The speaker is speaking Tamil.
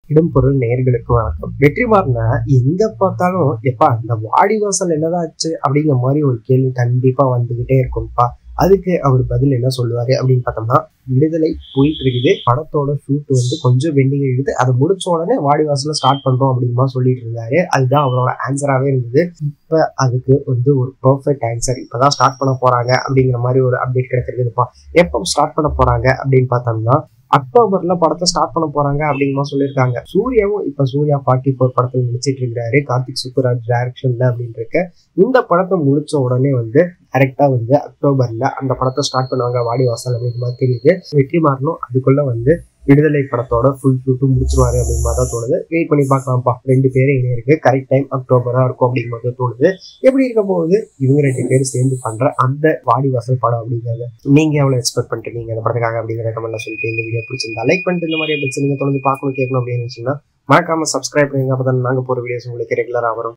இடம் பொருள் நேர்களுக்கு வணக்கம் வெற்றிமாறன எங்க பார்த்தாலும் எப்பா இந்த வாடிவாசல் என்னதான் ஆச்சு அப்படிங்கிற மாதிரி ஒரு கேள்வி கண்டிப்பா வந்துகிட்டே இருக்கும்ப்பா அதுக்கு அவர் பதில் என்ன சொல்லுவாரு அப்படின்னு பார்த்தோம்னா விடுதலை போயிட்டு இருக்குது படத்தோட ஷூட் வந்து கொஞ்சம் பெண்டிங் இருக்குது அதை முடிச்ச உடனே வாடிவாசல ஸ்டார்ட் பண்றோம் அப்படிமா சொல்லிட்டு இருந்தாரு அதுதான் அவரோட ஆன்சராகவே இருந்தது இப்ப அதுக்கு வந்து ஒரு பர்ஃபெக்ட் ஆன்சர் இப்பதான் ஸ்டார்ட் பண்ண போறாங்க அப்படிங்கிற மாதிரி ஒரு அப்டேட் கிடைச்சிருக்குதுப்பா எப்போ ஸ்டார்ட் பண்ண போறாங்க அப்படின்னு பார்த்தோம்னா அக்டோபர்ல படத்தை ஸ்டார்ட் பண்ண போறாங்க அப்படிங்கிற சொல்லியிருக்காங்க சூர்யாவும் இப்ப சூர்யா ஃபார்ட்டி ஃபோர் படத்தில் நடிச்சிட்டு இருக்கிறாரு கார்த்திக் சுப்புராஜ் டைரக்ஷன்ல அப்படின்னு இருக்க இந்த படத்தை முடிச்ச உடனே வந்து கரெக்டா வந்து அக்டோபர்ல அந்த படத்தை ஸ்டார்ட் பண்ணுவாங்க வாடிவாசல் அப்படிங்கிற மாதிரி தெரியுது வெற்றி மாறணும் அதுக்குள்ள வந்து விடுதலை படத்தோட ஃபுல் ஷூட்டும் முடிச்சிருவாரு அப்படிங்கிற மாதிரி தான் தோணுது வெயிட் பண்ணி பார்க்கலாம்ப்பா ரெண்டு பேரும் இணைய இருக்கு கரெக்ட் டைம் அக்டோபரா இருக்கும் அப்படிங்கிற மாதிரி தான் தோணுது எப்படி இருக்க போகுது இவங்க ரெண்டு பேரும் சேர்ந்து பண்ற அந்த வாடிவாசல் படம் அப்படிங்கிறது நீங்க எவ்வளவு எக்ஸ்பெக்ட் பண்றீங்க அந்த படத்துக்காக அப்படிங்கிற கமெண்ட்ல சொல்லிட்டு இந்த வீடியோ பிடிச்சிருந்தா லைக் பண்ணிட்டு இந்த மாதிரி அப்டேட்ஸ் நீங்க தொடர்ந்து பார்க்கணும் கேட்கணும் அப்படின்னு இருந்துச்சுன்னா மறக்காம சப்ஸ்கிரைப் பண்ணுங்க அப்பதான் நாங்க போற வீடியோஸ் உங்களுக்கு ரெகுலரா வரும்